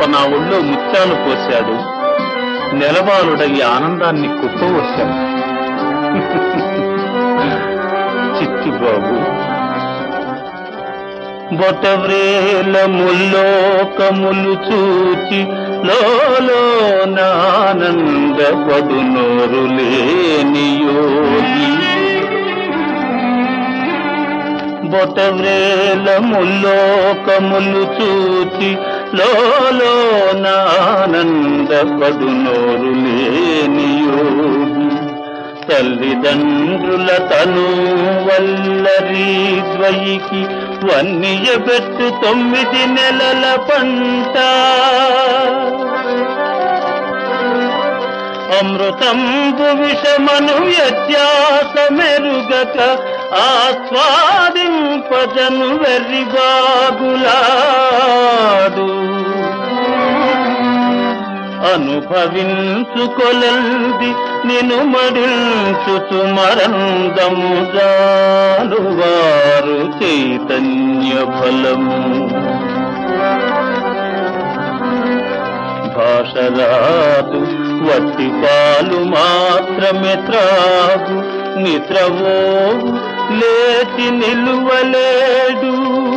నా ఒళ్ళో ముత్యాలు పోశాడు నెలవాలుడై ఆనందాన్ని కుప్పవచ్చాడు చిట్టిబాబు బొటవ్రేల ముల్లోకములు చూచి లోలో నానందపడు నోరు లేని యోగి బొటవ్రేల ముల్లోకములు చూచి లోలో నానందపడు నోరు లేని యోగి తల్లిదండ్రుల తను వల్లరి ద్వయికి వన్నియబెట్టు తొమ్మిది నెలల పంట అమృతంబు విషమను వ్యత్యాస మెరుగక ఆస్వాదింపజను వెర్రిబాగులాడు అనుభవించుకొలంది నిను మరించుచు మరందము జాలువారు చైతన్య ఫలము భాషరాదు వట్టి పాలు మాత్రమే త్రాగు నిద్రవోవు లేచి నిలువలేడు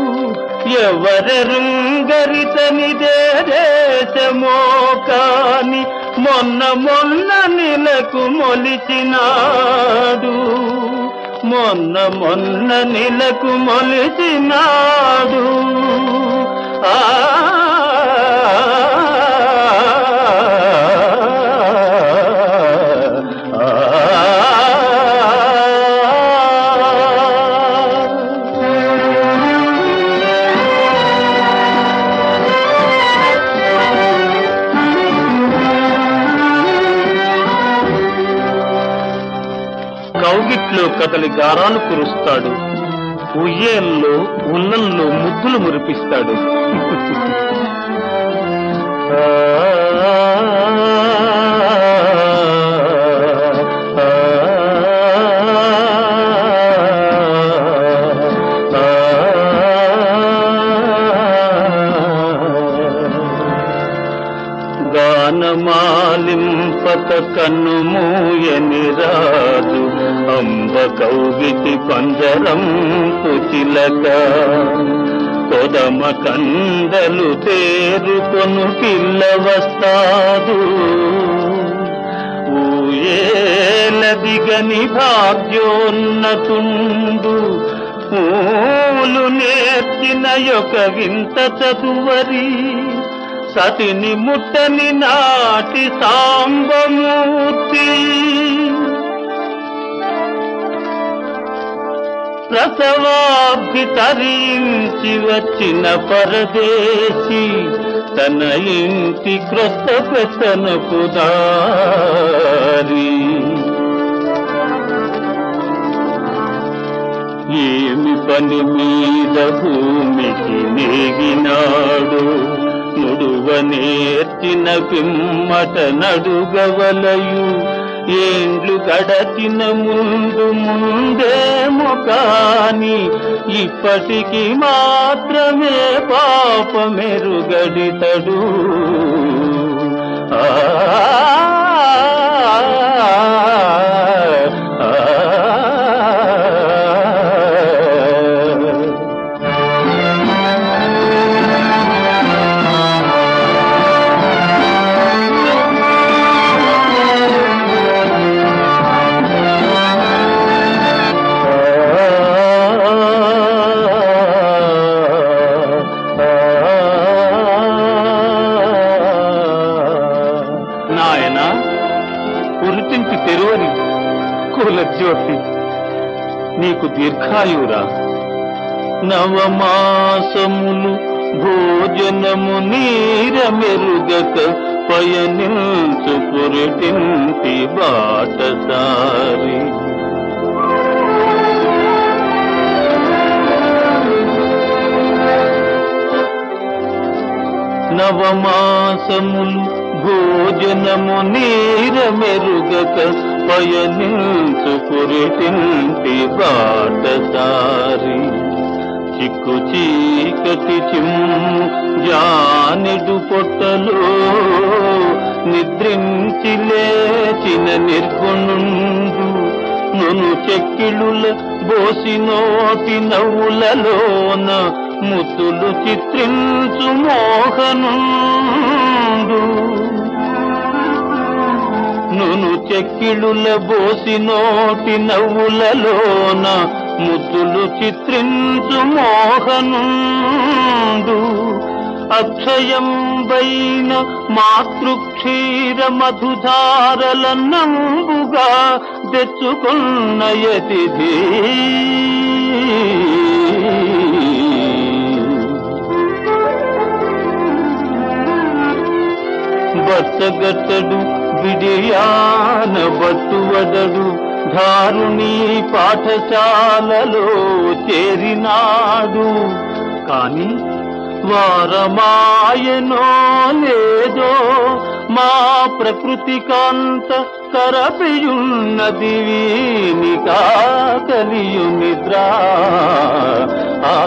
ఎవరెరుంగరితనిదే దేశమో కాని మొన్న మొన్న నిలకు మొలిచినాడు మొన్న మొన్న నిలకు మొలిచినాడు ఆ కౌగిట్లో కదలి గారాలు కురుస్తాడు ఉయ్యేల్లో ఉన్నల్లో ముద్దులు మురిపిస్తాడు గానమాలింపత కన్ను మూయని రాజు అంబ కౌగిటి పంజరం పుచిలక కొదమ కందలు తేరుకొను పిల్ల వస్తాదు ఊయేల దిగని భాగ్యోన్నతుండు పూలు నేర్చిన యొక్క వింత చదువరి సతిని ముట్టని నాటి సాంబమూర్తి ప్రసవాభి తరించి వచ్చిన పరదేశి తన ఇంటి క్రొత్త పెసనపు దారి ఏమి పని మీద భూమికి నేగినాడు నుడువ నేర్చిన పిమ్మట నడుగవలయు ఏండ్లు గడచిన ముందు ముందేమో కాని ఇప్పటికి మాత్రమే పాపమెరుగడితడు ఆ నాయన పురిటింటి తెరువని కుల జ్యోతి నీకు దీర్ఘాయురా నవమాసములు భోజనము నీర మెరుగక పయనించు పురిటింటి బాటసారి నవమాసములు భోజనము నీర మెరుగక పయనించు పురిటింటి బాటసారి చిక్కు చీకటి చిమ్ము జానెడు పొట్టలో నిద్రించి లేచిన నిర్గుణుండు నును చెక్కిళ్ళుల బోసి నోటి నవ్వులలోన ముద్దులు చిత్రించు మోహనుండు నును చెక్కిళ్ళుల బోసి నోటి నవ్వులలోన ముద్దులు చిత్రించు మోహనుండు అక్షయం వైన మాతృక్షీర మధుధారల నంబుగా తెచ్చుకున్న యతిథి బట్టగట్టడు బిడియాన బట్టువడడు ధారుణి పాఠశాలలో చేరినాడు కాని వారమాయనో లేదో మా ప్రకృతి కాంత కరపియున్నది వీనికా కలియు నిద్ర ఆ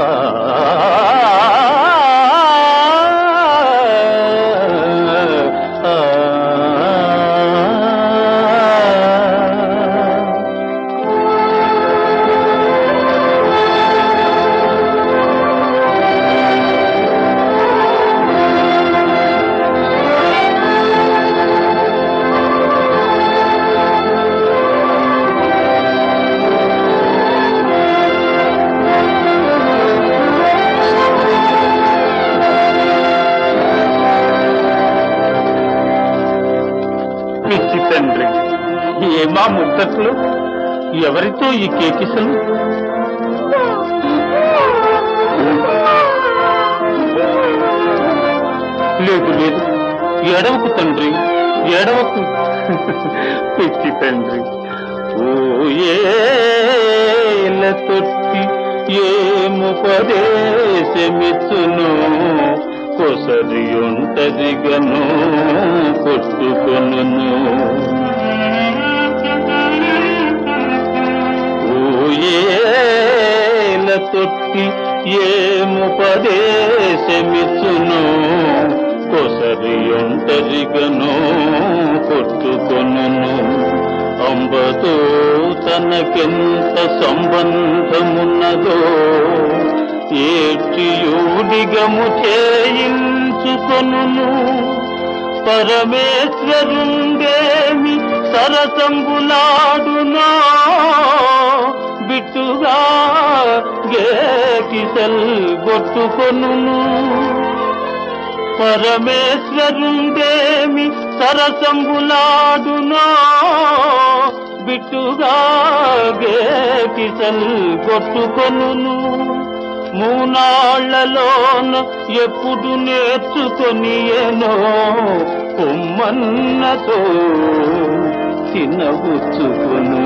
పిచ్చి తండ్రి ఏమా ముద్దట్లు ఎవరితో ఈ కేకిసలు లేదు లేదు ఎడవకు తండ్రి ఎడవకు పిచ్చి తండ్రి ఓ ఏల తొట్టి ఏముపదేశమిచ్చును కొసరి ఉంటదిగను కొట్టుకొను ఊయేల తొట్టి ఏముపదేశమిచ్చును కొసరి ఒంటరిగను కొట్టుకొను అంబతో తనకెంత సంబంధమున్నదో ఏటియూడిగము చేయించుకొను పరమేశ్వరుండేమి సరసంబులాడునా బిట్టుగా గేకిసల్ గొట్టుకొను పరమేశ్వరుండేమి సరసంబులాడునా బిట్టుగా గేకిసల్ గొట్టుకొను మూనాళ్లలోన ఎప్పుడు నేర్చుకొనియేనో పొమ్మన్నతో తినబుచ్చుకొను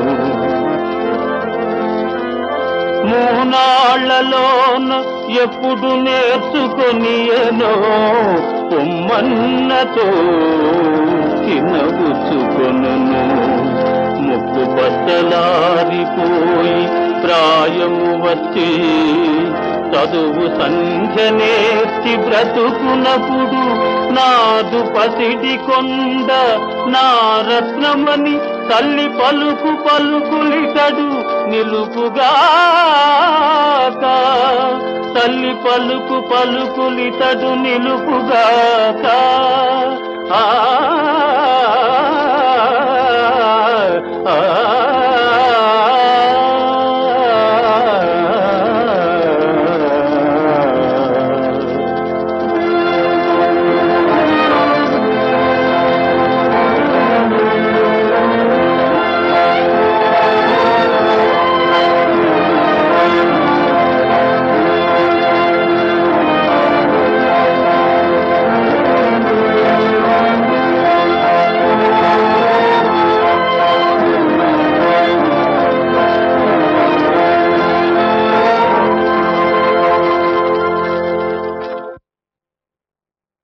మూనాళ్లలోన ఎప్పుడు నేర్చుకొనియేనో పొమ్మన్నతో తినబుచ్చుకొను ముక్కు బట్టలారిపోయి ప్రాయము వచ్చి చదువు సంధ్య నేర్చి బ్రతుకునప్పుడు నాదు పసిడి కొండ నా రత్నమని తల్లి పలుకు పలుకులిటడు నిలుపుగాక తల్లి పలుకు పలుకులిటడు నిలుపుగాక ఆ